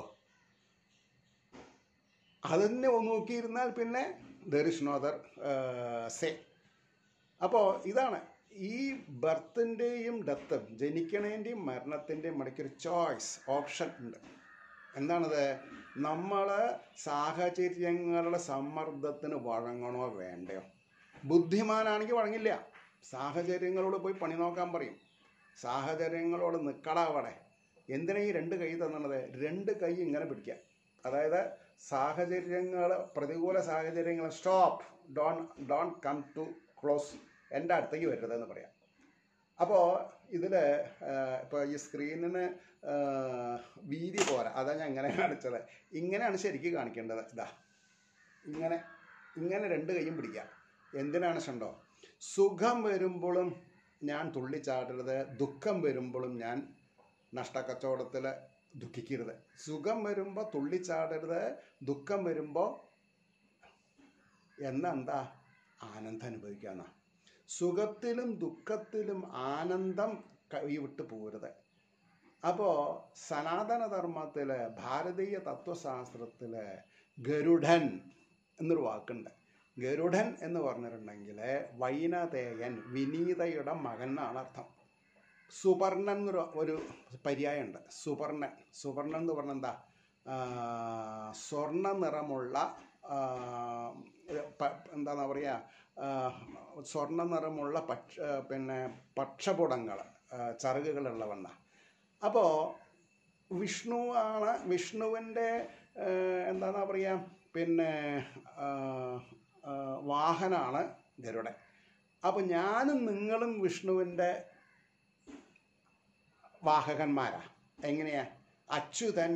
Speaker 1: അതിനെ നോക്കിയിരുന്നാൽ പിന്നെ there is no other say അപ്പോൾ ഇതാണ് ഈ ബർത്തിൻ്റെയും ഡെത്തും ജനിക്കണേൻ്റെയും മരണത്തിൻ്റെയും ഇടയ്ക്കൊരു ചോയ്സ് ഓപ്ഷൻ ഉണ്ട് എന്താണത് നമ്മൾ സാഹചര്യങ്ങളുടെ സമ്മർദ്ദത്തിന് വഴങ്ങണോ വേണ്ടയോ ബുദ്ധിമാനാണെങ്കിൽ വഴങ്ങില്ല സാഹചര്യങ്ങളോട് പോയി പണി നോക്കാൻ പറയും സാഹചര്യങ്ങളോട് നിൽക്കടാ അവിടെ എന്തിനാ ഈ രണ്ട് കൈ തന്നത് രണ്ട് കൈ ഇങ്ങനെ പിടിക്കുക അതായത് സാഹചര്യങ്ങൾ പ്രതികൂല സാഹചര്യങ്ങൾ stop don't don't come to close എൻ്റെ അടുത്തേക്ക് വരരുതെന്ന് പറയാം അപ്പോൾ ഇതിൽ ഇപ്പോൾ ഈ സ്ക്രീനിന് വീതി പോരാ അതാ ഞാൻ ഇങ്ങനെ കാണിച്ചത് ഇങ്ങനെയാണ് ശരിക്കും കാണിക്കേണ്ടത് ഇതാ ഇങ്ങനെ ഇങ്ങനെ രണ്ട് കൈയും പിടിക്കുക എന്തിനാണ് ഷണ്ടോ സുഖം വരുമ്പോഴും ഞാൻ തുള്ളിച്ചാടരുത് ദുഃഖം വരുമ്പോഴും ഞാൻ നഷ്ടക്കച്ചവടത്തിൽ ദുഃഖിക്കരുത് സുഖം വരുമ്പോൾ തുള്ളിച്ചാടരുത് ദുഃഖം വരുമ്പോൾ എന്നെന്താ ആനന്ദം അനുഭവിക്കാന്ന സുഖത്തിലും ദുഃഖത്തിലും ആനന്ദം കൈവിട്ട് പോരുത് അപ്പോൾ സനാതനധർമ്മത്തില് ഭാരതീയ തത്വശാസ്ത്രത്തില് ഗരുഡൻ എന്നൊരു വാക്കുണ്ട് ഗരുഡൻ എന്ന് പറഞ്ഞിട്ടുണ്ടെങ്കിൽ വൈനതേയൻ വിനീതയുടെ മകൻ എന്നാണ് അർത്ഥം സുവർണൻ എന്നൊരു ഒരു പര്യായമുണ്ട് സുവർണൻ സുവർണൻ എന്ന് പറഞ്ഞാൽ എന്താ ആ, സ്വർണ്ണ നിറമുള്ള ആ, പ- എന്താ പറയുക സ്വർണ്ണ നിറമുള്ള പക്ഷ പിന്നെ പക്ഷപുടങ്ങൾ ചറുകുകളുള്ളവണ്ണ അപ്പോൾ വിഷ്ണു ആണ് വിഷ്ണുവിൻ്റെ എന്താണെന്നാ പറയുക പിന്നെ ആ, ആ, വാഹനാണ് ഗരുഡൻ അപ്പോൾ ഞാനും നിങ്ങളും വിഷ്ണുവിൻ്റെ വാഹകന്മാരാ എങ്ങനെയാ അച്യുതൻ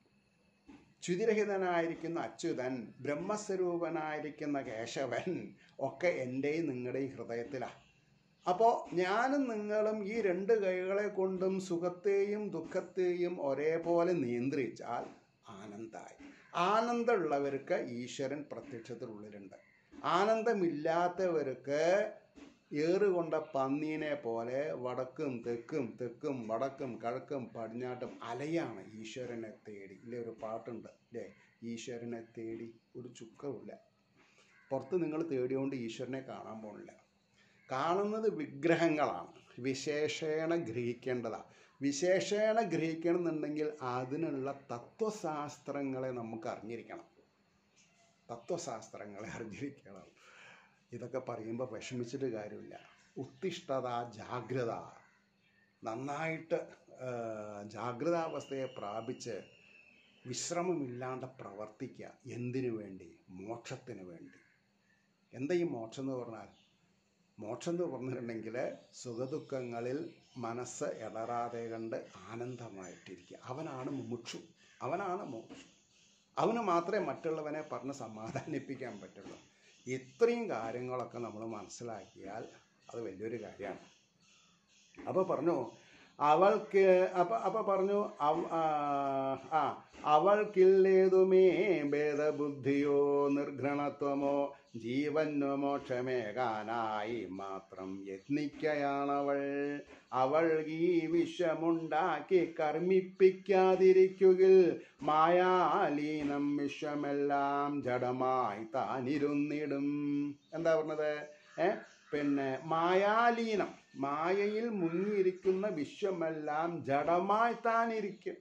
Speaker 1: ച്യുതിരഹിതനായിരിക്കുന്ന അച്യുതൻ ബ്രഹ്മസ്വരൂപനായിരിക്കുന്ന കേശവൻ ഒക്കെ എൻ്റെയും നിങ്ങളുടെയും ഹൃദയത്തിലാണ് അപ്പോൾ ഞാനും നിങ്ങളും ഈ രണ്ട് കൈകളെ കൊണ്ടും സുഖത്തെയും ദുഃഖത്തെയും ഒരേപോലെ നിയന്ത്രിച്ചാൽ ആനന്ദമായി ആനന്ദമുള്ളവർക്ക് ഈശ്വരൻ പ്രത്യക്ഷത്തിനുള്ളിലുണ്ട് ആനന്ദമില്ലാത്തവർക്ക് ഏറുകൊണ്ട പന്നീനെ പോലെ വടക്കും തെക്കും തെക്കും വടക്കും കിഴക്കും പടിഞ്ഞാട്ടും അലയാണ് ഈശ്വരനെ തേടി ഇല്ലേ ഒരു പാട്ടുണ്ട് അല്ലേ ഈശ്വരനെ തേടി ഒരു ചുക്കമില്ല പുറത്ത് നിങ്ങൾ തേടിയോണ്ട് ഈശ്വരനെ കാണാൻ പോണില്ല കാണുന്നത് വിഗ്രഹങ്ങളാണ് വിശേഷേണ ഗ്രഹിക്കേണ്ടതാണ് വിശേഷേണ ഗ്രഹിക്കണമെന്നുണ്ടെങ്കിൽ അതിനുള്ള തത്വശാസ്ത്രങ്ങളെ നമുക്ക് അറിഞ്ഞിരിക്കണം തത്വശാസ്ത്രങ്ങളെ അറിഞ്ഞിരിക്കണം ഇതൊക്കെ പറയുമ്പോൾ വിഷമിച്ചിട്ട് കാര്യമില്ല ഉത്തിഷ്ഠത ജാഗ്രത നന്നായിട്ട് ആ, ജാഗ്രതാവസ്ഥയെ പ്രാപിച്ച് വിശ്രമമില്ലാണ്ട് പ്രവർത്തിക്കുക എന്തിനു വേണ്ടി മോക്ഷത്തിന് വേണ്ടി എന്താ ഈ മോക്ഷം എന്ന് പറഞ്ഞാൽ മോക്ഷം എന്ന് പറഞ്ഞിട്ടുണ്ടെങ്കിൽ സുഖദുഃഖങ്ങളിൽ മനസ്സ് ഇടറാതെ കണ്ട് ആനന്ദമായിട്ടിരിക്കുക അവനാണ് മുമുക്ഷു അവനാണ് മോക്ഷു അവന് മാത്രമേ മറ്റുള്ളവനെ പറഞ്ഞ് സമാധാനിപ്പിക്കാൻ പറ്റുള്ളൂ ഇത്രയും കാര്യങ്ങളൊക്കെ നമ്മൾ മനസ്സിലാക്കിയാൽ അത് വലിയൊരു കാര്യമാണ് അപ്പോൾ പറഞ്ഞു അവൾക്ക് അപ്പൊ അപ്പൊ പറഞ്ഞു അവ- ആ, ആ അവൾക്കില്ലേതുമേ ഭേദബുദ്ധിയോ നിർഘൃണത്വമോ ജീവനോ മോക്ഷമേകാനായി മാത്രം യത്നിക്കയാണവൾ അവൾ ഈ വിശ്വമുണ്ടാക്കി കർമ്മിപ്പിക്കാതിരിക്കുകിൽ മായാലീനം വിശ്വമെല്ലാം ജഡമായി താനിരുന്നിടും എന്താ പറഞ്ഞത് ഏ പിന്നെ മായാലീനം മായയിൽ മുങ്ങിയിരിക്കുന്ന വിശ്വമെല്ലാം ജഡമായി താനിരിക്കും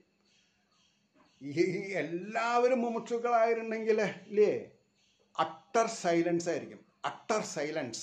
Speaker 1: ഈ എല്ലാവരും മുമുക്ഷുക്കളായിരുന്നെങ്കിൽ ഇല്ലേ അട്ടർ സൈലൻസ് ആയിരിക്കും അട്ടർ സൈലൻസ്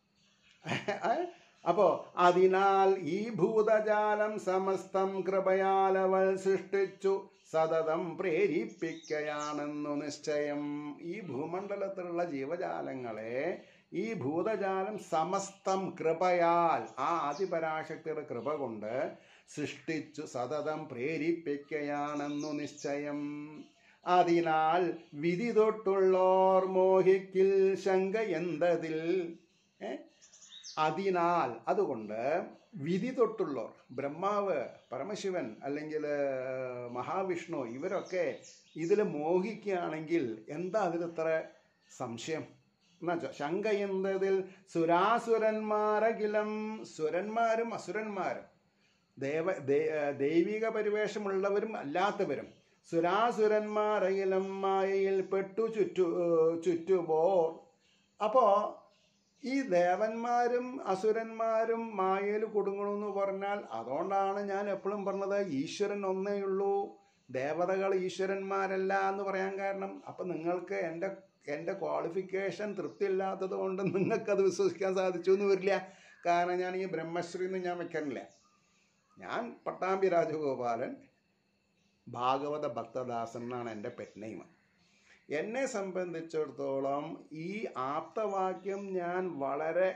Speaker 1: അപ്പോ അതിനാൽ ഈ ഭൂതജാലം സമസ്തം കൃപയാലവൾ സൃഷ്ടിച്ചു സതതം പ്രേരിപ്പിക്കയാണെന്നു നിശ്ചയം ഈ ഭൂമണ്ഡലത്തിലുള്ള ജീവജാലങ്ങളെ ഈ ഭൂതജാലം സമസ്തം കൃപയാൽ ആ ആദിപരാശക്തിയുടെ കൃപ കൊണ്ട് സൃഷ്ടിച്ചു സതതം പ്രേരിപ്പിക്കയാണെന്നു നിശ്ചയം അതിനാൽ വിധി തൊട്ടുള്ളോർ മോഹിക്കിൽ ശങ്ക എന്തതിൽ ഏ? അതിനാൽ അതുകൊണ്ട് വിധി തൊട്ടുള്ളോർ ബ്രഹ്മാവ് പരമശിവൻ അല്ലെങ്കിൽ മഹാവിഷ്ണു ഇവരൊക്കെ ഇതിൽ മോഹിക്കുകയാണെങ്കിൽ എന്താ അതിലിത്ര സംശയം എന്നുവെച്ചാൽ ശങ്ക എന്തതിൽ സുരാസുരന്മാരകിലം സുരന്മാരും അസുരന്മാരും ദേവ ദേ- ദൈവിക പരിവേഷമുള്ളവരും അല്ലാത്തവരും സുരാസുരന്മാരകിലം മായയിൽ പെട്ടു ചുറ്റു ചുറ്റുപോർ അപ്പോൾ ഈ ദേവന്മാരും അസുരന്മാരും മായയിൽ കുടുങ്ങണമെന്ന് പറഞ്ഞാൽ അതുകൊണ്ടാണ് ഞാൻ എപ്പോഴും പറഞ്ഞത് ഈശ്വരൻ ഒന്നേ ഉള്ളൂ ദേവതകൾ ഈശ്വരന്മാരല്ല എന്ന് പറയാൻ കാരണം അപ്പം നിങ്ങൾക്ക് എൻ്റെ എൻ്റെ ക്വാളിഫിക്കേഷൻ തൃപ്തിയില്ലാത്തത് കൊണ്ട് നിങ്ങൾക്കത് വിശ്വസിക്കാൻ സാധിച്ചു എന്ന് വരില്ല കാരണം ഞാൻ ഈ ബ്രഹ്മശ്രീ എന്ന് ഞാൻ വെക്കാനില്ല ഞാൻ പട്ടാമ്പി രാജഗോപാലൻ ഭാഗവത ഭക്തദാസൻ എന്നാണ് എൻ്റെ പെറ്റ് നെയിം എന്നെ സംബന്ധിച്ചിടത്തോളം ഈ ആപ്തവാക്യം ഞാൻ വളരെ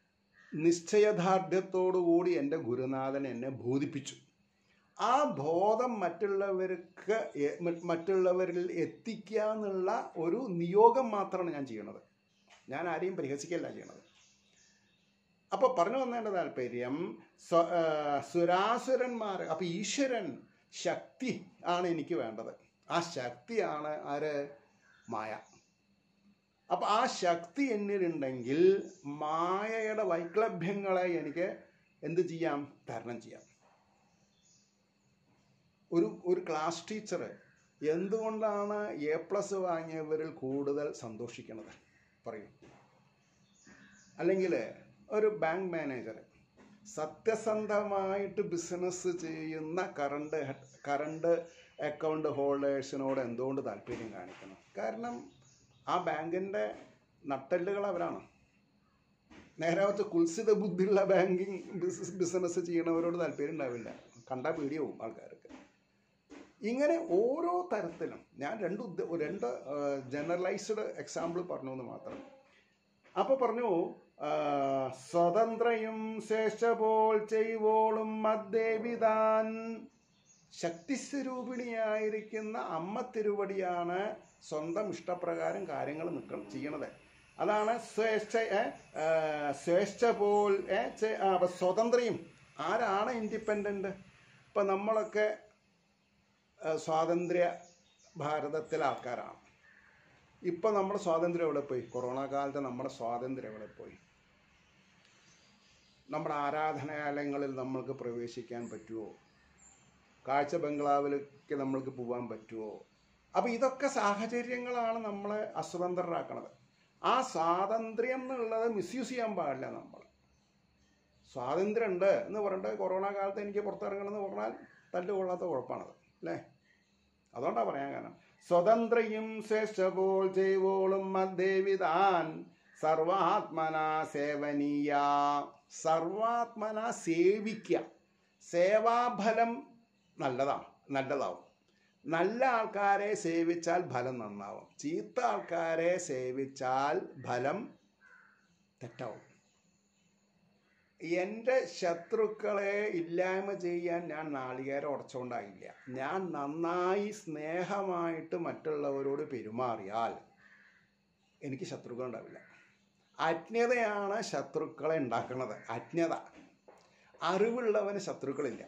Speaker 1: നിശ്ചയദാർഢ്യത്തോടുകൂടി എൻ്റെ ഗുരുനാഥൻ എന്നെ ബോധിപ്പിച്ചു ആ ബോധം മറ്റുള്ളവർക്ക് എ- മ- മറ്റുള്ളവരിൽ എത്തിക്കുക എന്നുള്ള ഒരു നിയോഗം മാത്രമാണ് ഞാൻ ചെയ്യണത് ഞാൻ ആരെയും പരിഹസിക്കല്ല ചെയ്യണത് അപ്പോൾ പറഞ്ഞു വന്നതിൻ്റെ താല്പര്യം സ്വ- ആ, സുരാസുരന്മാർ അപ്പോൾ ഈശ്വരൻ ശക്തി ആണ് എനിക്ക് വേണ്ടത് ആ ശക്തിയാണ് ആര് മായ അപ്പൊ ആ ശക്തി എന്നിലുണ്ടെങ്കിൽ മായയുടെ വൈക്ലഭ്യങ്ങളെ എനിക്ക് എന്ത് ചെയ്യാം തരണം ചെയ്യാം ഒരു ഒരു ക്ലാസ് ടീച്ചർ എന്തുകൊണ്ടാണ് എ പ്ലസ് വാങ്ങിയവരിൽ കൂടുതൽ സന്തോഷിക്കുന്നത് പറയൂ അല്ലെങ്കിൽ ഒരു ബാങ്ക് മാനേജർ സത്യസന്ധമായിട്ട് ബിസിനസ് ചെയ്യുന്ന കറണ്ട് കറണ്ട് അക്കൗണ്ട് ഹോൾഡേഴ്സിനോട് എന്തുകൊണ്ട് താല്പര്യം കാണിക്കണം കാരണം ആ ബാങ്കിൻ്റെ നട്ടെല്ലുകൾ അവരാണ് നേരെ വെച്ച് കുൽസിത ബുദ്ധിയുള്ള ബാങ്കിങ് ബിസിനസ് ബിസിനസ് ചെയ്യണവരോട് താല്പര്യം ഉണ്ടാവില്ല കണ്ടാൽ പേടിയാവും ആൾക്കാർക്ക് ഇങ്ങനെ ഓരോ തരത്തിലും ഞാൻ രണ്ട് ഉദ്ദ രണ്ട് ജനറലൈസ്ഡ് എക്സാമ്പിൾ പറഞ്ഞു എന്ന് മാത്രം അപ്പോൾ പറഞ്ഞു ആ, സ്വതന്ത്രയും ശേഷപോൾ ചെയ്വോളും മദ്ദേവിതാൻ ശക്തിസ്വരൂപിണിയായിരിക്കുന്ന അമ്മ തിരുവടിയാണ് സ്വന്തം ഇഷ്ടപ്രകാരം കാര്യങ്ങൾ നിൽക്കണം ചെയ്യണത് അതാണ് സ്വേച്ഛ ഏ, ആ, സ്വേച്ഛ പോൽ ഏ, ചെ- ആ, അപ്പൊ സ്വതന്ത്രയും ആരാണ് ഇൻഡിപെൻഡന്റ് ഇപ്പം നമ്മളൊക്കെ ആ, സ്വാതന്ത്ര്യ ഭാരതത്തിലെ ആൾക്കാരാണ് ഇപ്പം നമ്മുടെ സ്വാതന്ത്ര്യം എവിടെ പോയി കൊറോണ കാലത്ത് നമ്മുടെ സ്വാതന്ത്ര്യം എവിടെ പോയി നമ്മുടെ ആരാധനാലയങ്ങളിൽ നമ്മൾക്ക് പ്രവേശിക്കാൻ പറ്റുമോ കാഴ്ച ബംഗ്ലാവിലേക്ക് നമ്മൾക്ക് പോകാൻ പറ്റുമോ അപ്പോൾ ഇതൊക്കെ സാഹചര്യങ്ങളാണ് നമ്മളെ അസ്വതന്ത്രരാക്കണത് ആ സ്വാതന്ത്ര്യം എന്നുള്ളത് മിസ്യൂസ് ചെയ്യാൻ പാടില്ല നമ്മൾ സ്വാതന്ത്ര്യം ഉണ്ട് എന്ന് പറഞ്ഞിട്ട് കൊറോണ കാലത്ത് എനിക്ക് പുറത്തിറങ്ങണം എന്ന് പറഞ്ഞാൽ തല്ല് കൊള്ളാത്ത കുഴപ്പമാണത് അല്ലേ അതുകൊണ്ടാണ് പറയാൻ കാരണം സ്വതന്ത്രയും ശ്രേഷ്ഠപോൾ ചെയ്വോളും മദ്ദേവിതാൻ സർവാത്മന സേവനീയ സർവാത്മന സേവിക്കുക സേവാഫലം നല്ലതാണ് നല്ലതാവും നല്ല ആൾക്കാരെ സേവിച്ചാൽ ഫലം നന്നാവും ചീത്ത ആൾക്കാരെ സേവിച്ചാൽ ഫലം തെറ്റാവും എൻ്റെ ശത്രുക്കളെ ഇല്ലായ്മ ചെയ്യാൻ ഞാൻ നാളികേരം ഉടച്ചുകൊണ്ടായില്ല ഞാൻ നന്നായി സ്നേഹമായിട്ട് മറ്റുള്ളവരോട് പെരുമാറിയാൽ എനിക്ക് ശത്രുക്കൾ ഉണ്ടാവില്ല അജ്ഞതയാണ് ശത്രുക്കളെ ഉണ്ടാക്കുന്നത് അജ്ഞത അറിവുള്ളവന് ശത്രുക്കളില്ല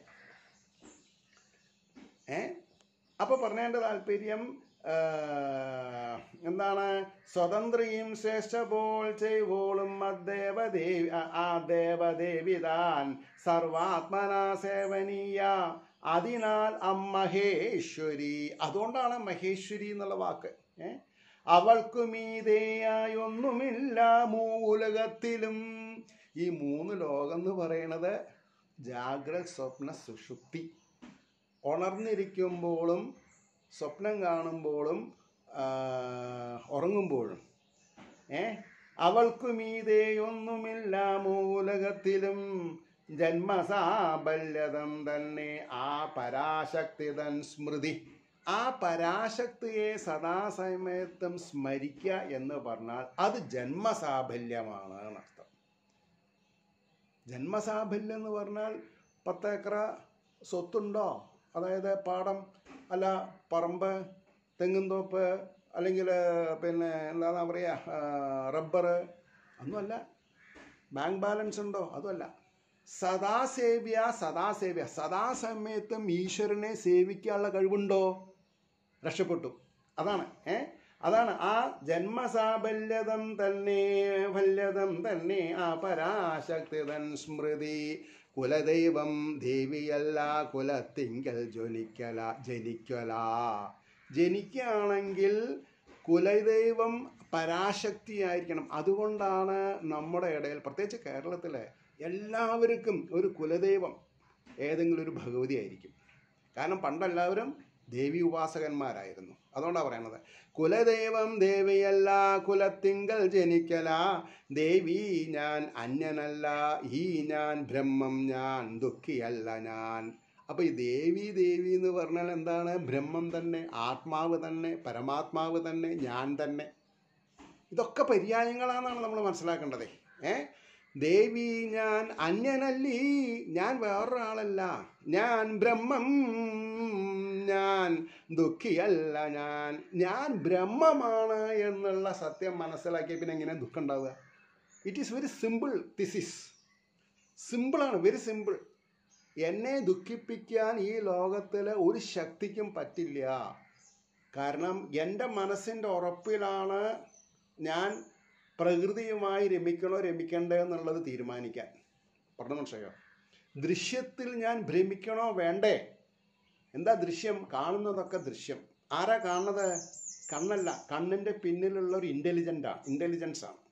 Speaker 1: ഏ അപ്പൊ പറഞ്ഞതിൻ്റെ താല്പര്യം ആ, എന്താണ് സ്വതന്ത്രയും ശ്രേഷ്ഠപോൾ ചെയ്വോളും അദ്ദേവദേവി ആ ദേവദേവിതാൻ സർവാത്മനാ സേവനീയ അതിനാൽ അമ്മഹേശ്വരി അതുകൊണ്ടാണ് മഹേശ്വരി എന്നുള്ള വാക്ക് ഏ അവൾക്കു മീതേയായൊന്നുമില്ല മൂലകത്തിലും ഈ മൂന്ന് ലോകം എന്ന് പറയണത് ജാഗ്രത സ്വപ്ന സുഷുപ്തി ഉണർന്നിരിക്കുമ്പോഴും സ്വപ്നം കാണുമ്പോഴും ആ, ഉറങ്ങുമ്പോഴും ഏ അവൾക്കു മീതെയൊന്നുമില്ല മൂലകത്തിലും ജന്മസാബല്യതം തന്നെ ആ പരാശക്തി തൻ സ്മൃതി ആ പരാശക്തിയെ സദാസമയത്തും സ്മരിക്കുക എന്ന് പറഞ്ഞാൽ അത് ജന്മസാഫല്യമാണ് എന്നർത്ഥം ജന്മസാഫല്യം എന്ന് പറഞ്ഞാൽ പത്ത് ഏക്കറ സ്വത്തുണ്ടോ അതായത് പാടം അല്ല പറമ്പ് തെങ്ങുംതോപ്പ് അല്ലെങ്കിൽ പിന്നെ എന്താ പറയുക റബ്ബർ ഒന്നുമല്ല ബാങ്ക് ബാലൻസ് ഉണ്ടോ അതുമല്ല സദാസേവ്യ സദാസേവ്യ സദാസമയത്തും ഈശ്വരനെ സേവിക്കാനുള്ള കഴിവുണ്ടോ രക്ഷപ്പെട്ടു അതാണ് ഏ അതാണ് ആ ജന്മസാബല്യതം തന്നെ ഫല്യതം തന്നെ ആ പരാശക്തി തൻ സ്മൃതി കുലദൈവം ദേവിയല്ല കുലത്തിങ്കൽ ജ്വലിക്കല ജനിക്കല ജനിക്കുകയാണെങ്കിൽ കുലദൈവം പരാശക്തിയായിരിക്കണം അതുകൊണ്ടാണ് നമ്മുടെ ഇടയിൽ പ്രത്യേകിച്ച് കേരളത്തിലെ എല്ലാവർക്കും ഒരു കുലദൈവം ഏതെങ്കിലും ഒരു ഭഗവതി ആയിരിക്കും കാരണം പണ്ടെല്ലാവരും ദേവി ഉപാസകന്മാരായിരുന്നു അതുകൊണ്ടാണ് പറയണത് കുലദൈവം ദേവിയല്ല കുലത്തിങ്കൽ ജനിക്കല ദേവി ഞാൻ അന്യനല്ല ഈ ഞാൻ ബ്രഹ്മം ഞാൻ ദുഃഖിയല്ല ഞാൻ അപ്പോൾ ഈ ദേവി ദേവി എന്ന് പറഞ്ഞാൽ എന്താണ് ബ്രഹ്മം തന്നെ ആത്മാവ് തന്നെ പരമാത്മാവ് തന്നെ ഞാൻ തന്നെ ഇതൊക്കെ പര്യായങ്ങളാണെന്നാണ് നമ്മൾ മനസ്സിലാക്കേണ്ടത് ഏ ദേവി ഞാൻ അന്യനല്ലീ ഞാൻ വേറൊരാളല്ല ഞാൻ ബ്രഹ്മം ഞാൻ ദുഃഖിയല്ല ഞാൻ ഞാൻ ബ്രഹ്മമാണ് എന്നുള്ള സത്യം മനസ്സിലാക്കിയ പിന്നെ എങ്ങനെ ദുഃഖം ഉണ്ടാവുക it is very simple this is സിമ്പിളാണ് വെരി സിമ്പിൾ എന്നെ ദുഃഖിപ്പിക്കാൻ ഈ ലോകത്തിൽ ഒരു ശക്തിക്കും പറ്റില്ല കാരണം എൻ്റെ മനസ്സിൻ്റെ ഉറപ്പിലാണ് ഞാൻ പ്രകൃതിയുമായി രമിക്കണോ രമിക്കണ്ടോ എന്നുള്ളത് തീരുമാനിക്കാൻ പറഞ്ഞു മനസ്സിലായോ ദൃശ്യത്തിൽ ഞാൻ ഭ്രമിക്കണോ വേണ്ടേ എന്താ ദൃശ്യം കാണുന്നതൊക്കെ ദൃശ്യം ആരാ കാണുന്നത് കണ്ണല്ല കണ്ണിൻ്റെ പിന്നിലുള്ള ഒരു ഇൻ്റലിജൻ്റാണ് ഇൻ്റലിജൻസ് ആണ്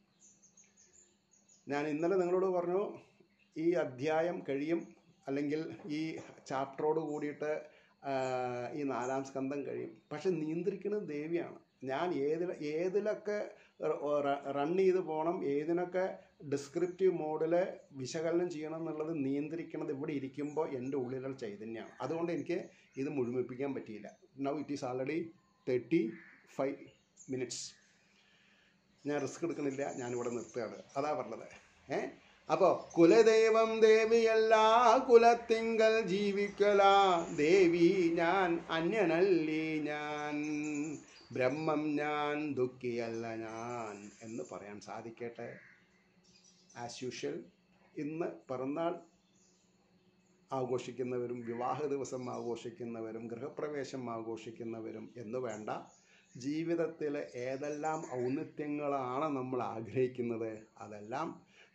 Speaker 1: ഞാൻ ഇന്നലെ നിങ്ങളോട് പറഞ്ഞു ഈ അധ്യായം കഴിയും അല്ലെങ്കിൽ ഈ ചാപ്റ്ററോട് കൂടിയിട്ട് ആ, ഈ നാലാം സ്കന്ധം കഴിയും പക്ഷെ നിയന്ത്രിക്കുന്നത് ദേവിയാണ് ഞാൻ ഏതിൽ ഏതിലൊക്കെ റൺ ചെയ്ത് പോകണം ഏതിനൊക്കെ ഡിസ്ക്രിപ്റ്റീവ് മോഡിൽ വിശകലനം ചെയ്യണം എന്നുള്ളത് നിയന്ത്രിക്കുന്നത് ഇവിടെ ഇരിക്കുമ്പോൾ എൻ്റെ ഉള്ളിലുള്ള ചൈതന്യമാണ് അതുകൊണ്ട് എനിക്ക് ഇത് മുഴുമിപ്പിക്കാൻ പറ്റിയില്ല now it is already thirty five minutes ഞാൻ റിസ്ക് എടുക്കണില്ല ഞാനിവിടെ നിർത്തുകയാണ് അതാ പറഞ്ഞത് ഏ അപ്പോൾ കുലദൈവം ദേവിയല്ല കുലത്തിങ്കൽ ജീവിക്കല ദേവി ഞാൻ അന്യനല്ലി ഞാൻ ബ്രഹ്മം ഞാൻ ദുഃഖിയല്ല ഞാൻ എന്ന് പറയാൻ സാധിക്കട്ടെ ആസ് യൂഷ്വൽ ഇന്ന് പിറന്നാൾ ആഘോഷിക്കുന്നവരും വിവാഹ ദിവസം ആഘോഷിക്കുന്നവരും ഗൃഹപ്രവേശം ആഘോഷിക്കുന്നവരും എന്ന് വേണ്ട ജീവിതത്തിൽ ഏതെല്ലാം ഔന്നിത്യങ്ങളാണ് നമ്മൾ ആഗ്രഹിക്കുന്നത് അതെല്ലാം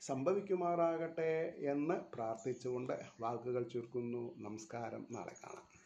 Speaker 1: സംഭവിക്കുമാറാകട്ടെ എന്ന് പ്രാർത്ഥിച്ചുകൊണ്ട് വാക്കുകൾ ചുരുക്കുന്നു നമസ്കാരം നാളെ കാണാം